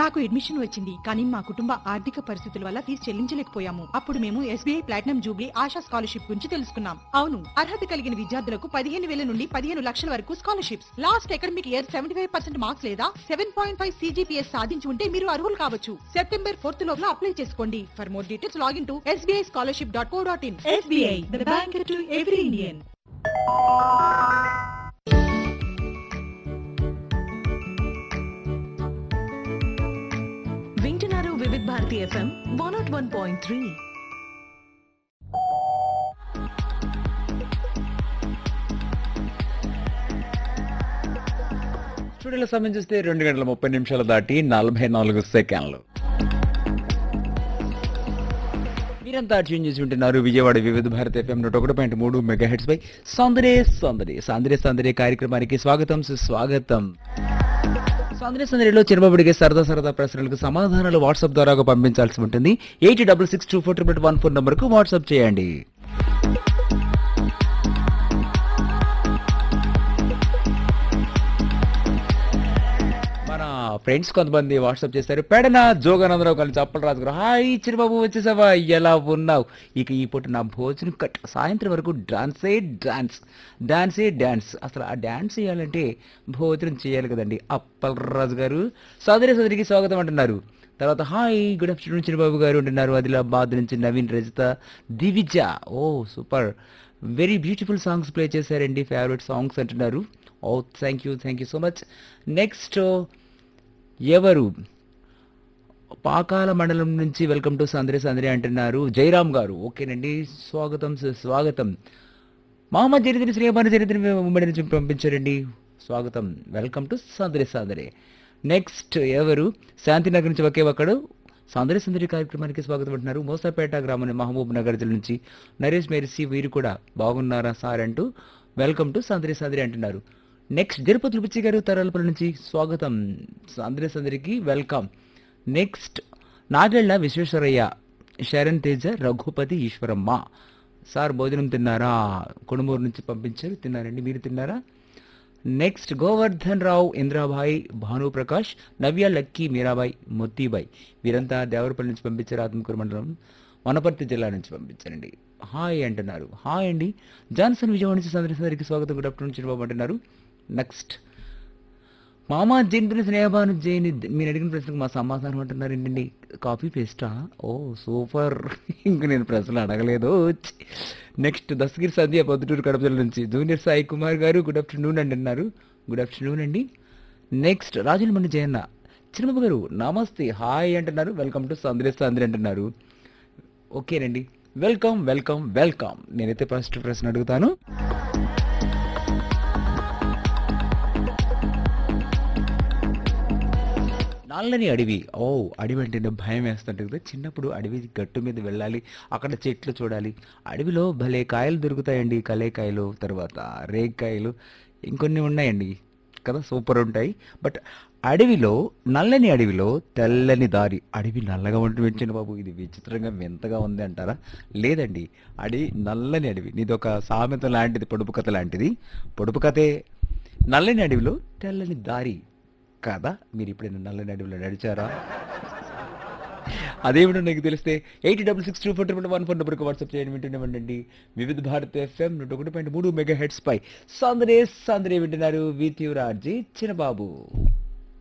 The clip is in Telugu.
నాకు అడ్మిషన్ వచ్చింది కానీ మా కుటుంబ ఆర్థిక పరిస్థితుల వల్ల ఫీజు చెల్లించలేకపోయాము అప్పుడు మేము SBI platinum jubilee Asha scholarship గురించి తెలుసుకున్నాం అవును అర్హత కలిగిన విద్యార్థులకు పదిహేను వేల నుండి పదిహేను లక్షల వరకు scholarships last academic year seventy five percent marks లేదా సెవెన్ పాయింట్ ఫైవ్ సీజీపీఎస్ సాధించి ఉంటే మీరు అర్హులు కావచ్చు సెప్టెంబర్ ఫోర్త్ లోపల అప్లై చేసుకోండి for more details login to SBI scholarship dot co dot in SBI the bank to every Indian వింటున్నారు Vividh Bharati FM one naught one point three స్టూడియోలో సమయం చూస్తే రెండు గంటల ముప్పై నిమిషాలు దాటి నలభై నాలుగు సెకండ్లు మీరంతా ట్యూన్ చేసి ఉంటున్నారు విజయవాడ వివిధ భారత ఎఫ్ఎం నూట ఒకటి పాయింట్ మూడు మెగా హెడ్స్ పై సౌందర్య సౌందర్య సౌందర్య సౌందర్య కార్యక్రమానికి స్వాగతం సుస్వాగతం సౌందర్య సందడిలో చిరబడిగే సరదా సరదా ప్రశ్నలకు సమాధానాలు వాట్సాప్ ద్వారా పంపించాల్సి ఉంటుంది eight double six two four triple one four నంబర్కు వాట్సాప్ చేయండి మన ఫ్రెండ్స్ కొంతమంది వాట్సాప్ చేశారు పెడన జోగానందరావు కలిసి అప్పలు రాజుగారు హాయ్ చిరుబాబు వచ్చేసావా ఎలా ఉన్నావు ఇక ఈ పూట నా భోజనం కట్ సాయంత్రం వరకు డాన్సే డాన్స్ డాన్సే డాన్స్ అసలు ఆ డాన్స్ చేయాలంటే భోజనం చేయాలి కదండి అప్పల్ రాజు గారు సోదరి సోదరికి స్వాగతం అంటున్నారు తర్వాత హాయ్ గుడ్ ఆఫ్టర్నూన్ చిరుబాబు గారు అంటున్నారు ఆదిలాబాద్ నుంచి Naveen Rajitha Divija oh super very beautiful songs play చేశారండి ఫేవరెట్ సాంగ్స్ అంటున్నారు oh thank you thank you so much next ఎవరు పాకాల మండలం నుంచి వెల్కమ్ టు సందరి సందరి అంటున్నారు జయరామ్ గారు ఓకేనండి స్వాగతం సు- స్వాగతం మామ చరిత్ర శ్రీయమాన చరిత్ర ఉమ్మడి నుంచి పంపించారండి స్వాగతం వెల్కమ్ టు సందరి సందరి నెక్స్ట్ ఎవరు శాంతినగర్ నుంచి ఒకే ఒక్కడు సందరి సందరి కార్యక్రమానికి స్వాగతం అంటున్నారు మోసాపేట గ్రామం మహబూబ్ నగర్ జిల్లా నుంచి నరేష్ మెరిసి వీరు కూడా బాగున్నారా సార్ అంటూ వెల్కమ్ టు సందరి సందరి అంటున్నారు నెక్స్ట్ తిరుపతి పిచ్చి గారు తరాలపల్లి నుంచి స్వాగతం సందరి సందరికి welcome next Nagalla Visweswaraiah Saran Teja Raghupathi Eswaramma sir భోజనం తిన్నారా కొడుమూరు నుంచి పంపించారు తిన్నారండి మీరు తిన్నారా నెక్స్ట్ గోవర్ధన్ రావు ఇంద్రాబాయ్ భానుప్రకాష్ నవ్య లక్కీ మీరాబాయ్ మొత్తిబాయ్ వీరంతా దేవరపల్లి నుంచి పంపించారు ఆత్మకూరు మండలం వనపర్తి జిల్లా నుంచి పంపించారండి హాయ్ అంటున్నారు హాయ్ అండి జాన్సన్ విజయవాడ నుంచి సందర్శనకి స్వాగతం గుడ్ ఆఫ్టర్నూన్ చిరుబాబు అంటున్నారు నెక్స్ట్ మామా జయంతిని స్నేహభాను జైని మీరు అడిగిన ప్రశ్నకు మా సమాధానం అంటున్నారు ఏంటండి కాపీ పేస్టా ఓ సూపర్ ఇంక నేను ప్రశ్నలు అడగలేదు నెక్స్ట్ దస్తగిరి సంధ్య పొద్దుటూరు కడప జిల్లా నుంచి జూనియర్ సాయి కుమార్ గారు గుడ్ ఆఫ్టర్నూన్ అంటున్నారు గుడ్ ఆఫ్టర్నూన్ అండి నెక్స్ట్ రాజులమండి జయన్న చిన్నబాబు గారు నమస్తే హాయ్ అంటున్నారు వెల్కమ్ టు సంద్రే సంద్రి అంటున్నారు ఓకేనండి వెల్కమ్ వెల్కమ్ వెల్కమ్ నేనైతే ఫస్ట్ ప్రశ్న అడుగుతాను నల్లని అడవి ఓ అడవి అంటే భయం వేస్తుంటుంది కదా చిన్నప్పుడు అడవి గట్టు మీద వెళ్ళాలి అక్కడ చెట్లు చూడాలి అడవిలో భలే కాయలు దొరుకుతాయండి కలేకాయలు తర్వాత రేగ్కాయలు ఇంకొన్ని ఉన్నాయండి కదా సూపర్ ఉంటాయి బట్ అడవిలో నల్లని అడవిలో తెల్లని దారి అడవి నల్లగా ఉంటుంది చిన్న బాబు ఇది విచిత్రంగా వింతగా ఉంది అంటారా లేదండి అడవి నల్లని అడవి నీది ఒక సామెత లాంటిది పొడుపు కథ లాంటిది పొడుపు కథే నల్లని అడవిలో తెల్లని దారి కదా మీరు ఎప్పుడైనా నల్లని అడవిలో నడిచారా అదేమిటో నాకు తెలిస్తే eighty double six two four triple one four నెంబర్కి వాట్సాప్ చేయండి వింటుండేవండి వివిధ భారత్ ఎఫ్ఎం నూట ఒకటి పాయింట్ మూడు మెగా హెడ్స్ పై సందరే సందరే వింటున్నారు విత్ యువరాజీ చిన్నబాబు